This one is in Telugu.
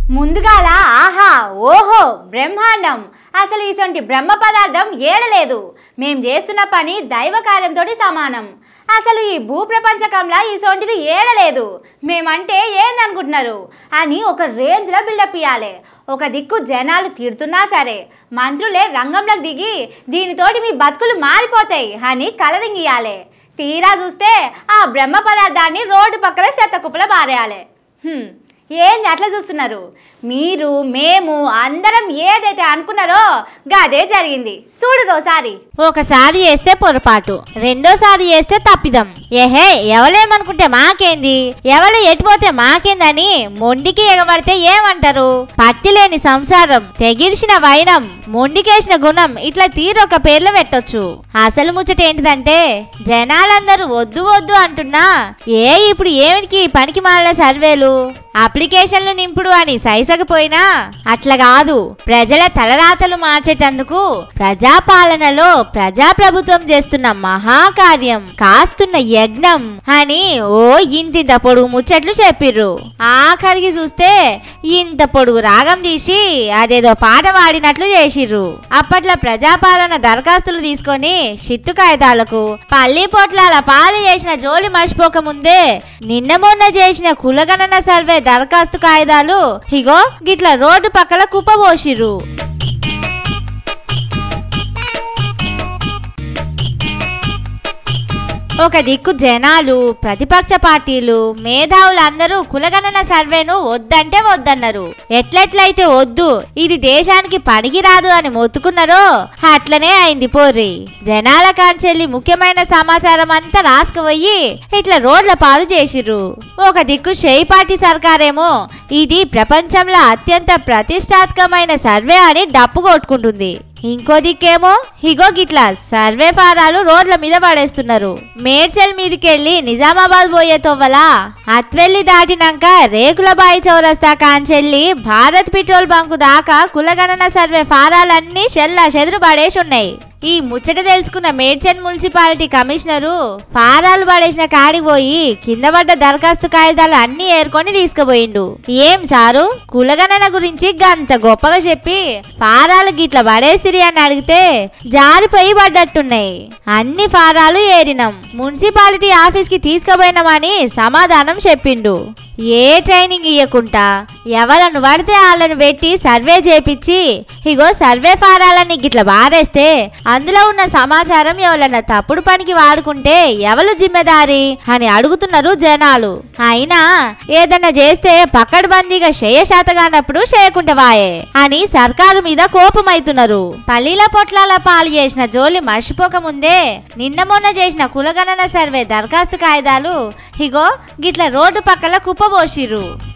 ముందుగాల ఆహా ఓహో బ్రహ్మాండం అసలు ఇసొంటి బ్రహ్మ పదార్థం ఏడలేదు మేం చేస్తున్న పని దైవ కార్యంతో సమానం అసలు ఈ భూప్రపంచకంలో ఇసొంటిది ఏడలేదు మేమంటే ఏందనుకుంటున్నారు అని ఒక రేంజ్లో బిల్డప్ ఇవ్వాలి ఒక దిక్కు జనాలు తిడుతున్నా సరే మంత్రులే రంగంలోకి దిగి దీనితోటి మీ బతుకులు మారిపోతాయి అని కలరింగ్ ఇవ్వాలి తీరా చూస్తే ఆ బ్రహ్మ పదార్థాన్ని రోడ్డు పక్కన చెత్త కుప్పలో పారేయాలి హ్మ్, ఏంది అట్లా చూస్తున్నారు మీరు మేము అందరం ఏదైతే అనుకున్నారో గదే జరిగింది చూడు రోసారి ఒకసారి చేస్తే పొరపాటు రెండోసారి చేస్తే తప్పిదం ఏహే ఎవలేమనుకుంటే మాకేంది ఎవరు ఎటుపోతే మాకేందని మొండికి ఎగబడితే ఏమంటారు పత్తి లేని సంసారం తెగిర్చిన వైనం మొండికేసిన గుణం ఇట్లా తీరొక పేర్లు పెట్టొచ్చు అసలు ముచ్చట ఏంటిదంటే జనాలందరూ వద్దు వద్దు అంటున్నా ఏ ఇప్పుడు ఏమిటికి పనికి మాలిన సర్వేలు అప్లికేషన్లు నింపుడు అని సైసకపోయినా అట్లా కాదు ప్రజల తలరాతలు మార్చేటందుకు ప్రజాపాలనలో ప్రజాప్రభుత్వం చేస్తున్న మహాకార్యం కాస్తున్న యజ్ఞం అని ఓ ఇంతింత పొడుగు ముచ్చట్లు చెప్పిర్రు ఆఖరికి చూస్తే ఇంత పొడుగు రాగం తీసి అదేదో పాట పాడినట్లు చేసిర్రు అప్పట్లో ప్రజాపాలన దరఖాస్తులు తీసుకొని షిత్తు కాగితాలకు పల్లి పొట్లాల పాలు చేసిన జోలి మర్చిపోక ముందే నిన్న మొన్న చేసిన కులగణన సర్వే దరఖాస్తు కాగితాలు ఇగో గిట్ల రోడ్డు పక్కల కుప్పబోసిర్రు ఒక దిక్కు జనాలు ప్రతిపక్ష పార్టీలు మేధావులందరూ కులగణన సర్వేను వద్దంటే వద్దన్నారు ఎట్లెట్లయితే వద్దు ఇది దేశానికి పనికిరాదు అని మొత్తుకున్నారో అట్లనే అయింది పోర్రి జనాల కాంచెల్లి ముఖ్యమైన సమాచారం అంతా రాసుకుపోయి ఇట్లా రోడ్ల పాలు చేసిర్రు ఒక దిక్కు షేయి పార్టీ సర్కారేమో ఇది ప్రపంచంలో అత్యంత ప్రతిష్టాత్మకమైన సర్వే అని డప్పు కొట్టుకుంటుంది ఇంకో దిక్కేమో హిగో గిట్లా సర్వే ఫారాలు రోడ్ల మీద పడేస్తున్నారు మేడ్చల్ మీదకెళ్ళి నిజామాబాద్ పోయే తొవ్వల అత్వెల్లి దాటినాక రేకులబాయి చౌరస్తా కాంచెల్లి భారత్ పెట్రోల్ బంకు దాకా కులగణన సర్వే ఫారాలన్నీ చెల్లా చెదురు పడేసి ఉన్నాయి ఈ ముచ్చట తెలుసుకున్న మేడ్చల్ మున్సిపాలిటీ కమిషనరు ఫారాలు పడేసిన కాడికి పోయి కింద పడ్డ దరఖాస్తు కాగితాలు అన్ని ఏరుకొని తీసుకుపోయిండు ఏం సారు కులగణన గురించి గంత గొప్పగా చెప్పి ఫారాలు గిట్ల పడేసిరి అని అడిగితే జారిపోయి పడ్డట్టున్నాయి అన్ని ఫారాలు ఏరినాం మున్సిపాలిటీ ఆఫీస్ కి తీసుకుపోయినామని సమాధానం చెప్పిండు ఏ ట్రైనింగ్ ఇవ్వకుండా ఎవలను పడితే వాళ్ళని పెట్టి సర్వే చేపించి ఇగో సర్వే ఫారాలని గిట్ల బారేస్తే అందులో ఉన్న సమాచారం ఎవరన్నా తప్పుడు పనికి వాడుకుంటే ఎవరు జిమ్మెదారి అని అడుగుతున్నారు జనాలు అయినా ఏదన్నా చేస్తే పక్కడబందీగా చేయశాతగానప్పుడు చేయకుంటే వాయే అని సర్కారు మీద కోపమైతున్నారు పల్లీల పొట్లాల పాలు చేసిన జోలి మర్చిపోక ముందే నిన్న మొన్న చేసిన కులగణన సర్వే దరఖాస్తు కాగితాలు ఇగో గిట్ల రోడ్డు పక్కల కుప్పబోసిర్రు